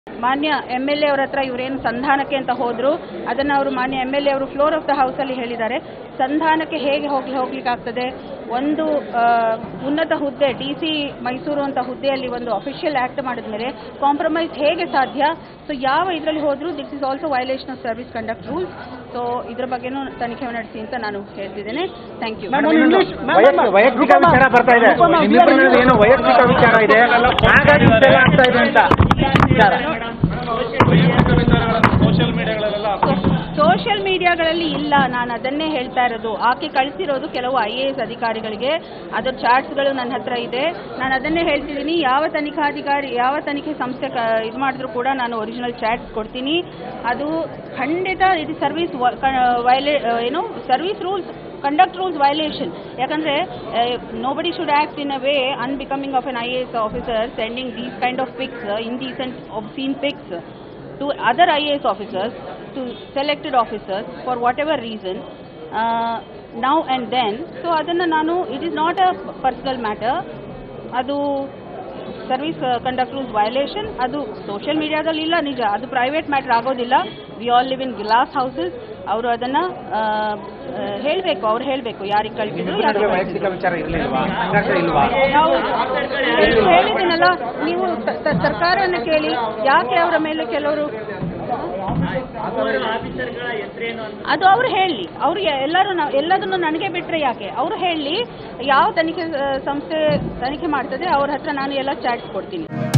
ಮಾನ್ಯ M L A ಅವರ ಹತ್ರ ಇವರೇನು ಸಂಧಾನಕ್ಕೆ ಅಂತ ಹೋದ್ರು ಅದನ್ನು ಅವರು ಮಾನ್ಯ ಎಮ್ ಎಲ್ ಎ ಅವರು ಫ್ಲೋರ್ ಆಫ್ ದ ಹೌಸಲ್ಲಿ ಹೇಳಿದ್ದಾರೆ ಸಂಧಾನಕ್ಕೆ ಹೇಗೆ ಹೋಗ್ಲಿ ಹೋಗ್ಲಿಕ್ಕಾಗ್ತದೆ ಒಂದು ಆ, ಉನ್ನತ ಹುದ್ದೆ ಡಿ ಸಿ ಮೈಸೂರು ಅಂತ ಹುದ್ದೆಯಲ್ಲಿ ಒಂದು ಅಫಿಷಿಯಲ್ ಆಕ್ಟ್ ಮಾಡಿದ್ಮೇಲೆ ಕಾಂಪ್ರಮೈಸ್ ಹೇಗೆ ಸಾಧ್ಯ ಸೊ ಯಾವ ಇದರಲ್ಲಿ ಹೋದ್ರು this is also violation of service conduct rules so ಇದ್ರ ಬಗ್ಗೆನೂ ತನಿಖೆ ನಡೆಸಿ ಅಂತ ನಾನು ಹೇಳ್ತಿದ್ದೇನೆ ಥ್ಯಾಂಕ್ ಯು ವೈಯಕ್ತಿಕ- ವೈಯಕ್ತಿಕ ವಿಚಾರ ಬರ್ತಾ ಇದೆ ನಿಮ್ಮಿಬ್ಬರ ನಡುವೆ ಏನೋ ವೈಯಕ್ತಿಕ ವಿಚಾರ ಇದೆ ಹಾಗಾಗಿ ಇಷ್ಟೆಲ್ಲ ಆಗ್ತಾ ಇದೆ ಅಂತ ವಿಚಾರ ಸೋಷಿಯಲ್ ಮೀಡಿಯಾಗಳಲ್ಲೆಲ್ಲ ಸೋಷಿಯಲ್ ಮೀಡಿಯಾಗಳಲ್ಲಿ ಇಲ್ಲ ನಾನು ಅದನ್ನೇ ಹೇಳ್ತಾ ಇರೋದು ಆಕೆ ಕಳಿಸಿರೋದು ಕೆಲವು ಐ ಎ ಎಸ್ ಅಧಿಕಾರಿಗಳಿಗೆ ಅದರ ಚಾರ್ಟ್ಸ್ಗಳು ನನ್ನ ಹತ್ರ ಇದೆ ನಾನು ಅದನ್ನೇ ಹೇಳ್ತಿದ್ದೀನಿ ಯಾವ ತನಿಖಾಧಿಕಾರಿ ಯಾವ ತನಿಖೆ ಸಂಸ್ಥೆ ಕ ಇದು ಮಾಡಿದ್ರು ಕೂಡ ನಾನು ಒರಿಜಿನಲ್ ಚಾಟ್ಸ್ ಕೊಡ್ತೀನಿ ಅದು ಖಂಡಿತ ಇದು ಸರ್ವಿಸ್ ವೈಲೇ ಏನು service rules conduct rules violation ಯಾಕಂದರೆ nobody should act in a way unbecoming of an I A S officer sending these kind of pics indecent obscene pics to other IAS officers, to selected officers for whatever reason, uh, now and then. So ಅದನ್ನು ನಾನು it is not a personal matter ಅದು service conduct rules violation ಅದು social ಮೀಡಿಯಾದಲ್ಲಿ ಇಲ್ಲ ನಿಜ ಅದು private matter ಆಗೋದಿಲ್ಲ we all live in glass houses ಅವರು ಅದನ್ನು ಹೇಳಬೇಕು ಅವ್ರು ಹೇಳಬೇಕು ಯಾರಿಗೆ ಕಳಿಸಿದ್ರು ನಿಮ್ಮಿಬ್ಬರ ನಡುವೆ ಯಾರಿಗೆ ವೈಯಕ್ತಿಕ ವಿಚಾರ ಇರಲಿಲ್ವಾ ಸಂಘರ್ಷ ಇಲ್ವಾ ನಾವು ನೀವು ಹೇಳಿದ್ದೀನಲ್ಲ ನೀವು ಸ- ಸ- ಸರ್ಕಾರವನ್ನು ಕೇಳಿ ಯಾಕೆ ಅವರ ಮೇಲೆ ಕೆಲವರು ಅದು ಅವ್ರು ಹೇಳಿ ಅವ್ರು ಎಲ್ಲರೂ ನಾವು ಎಲ್ಲದನ್ನು ನನಗೆ ಬಿಟ್ಟರೆ ಯಾಕೆ ಅವರು ಹೇಳಿ ಯಾವ ತನಿಖೆ ಆ, ಸಂಸ್ಥೆ ತನಿಖೆ ಮಾಡ್ತದೆ ಅವ್ರ ಹತ್ರ ನಾನು ಎಲ್ಲ ಚಾಟ್ಸ್ ಕೊಡ್ತೀನಿ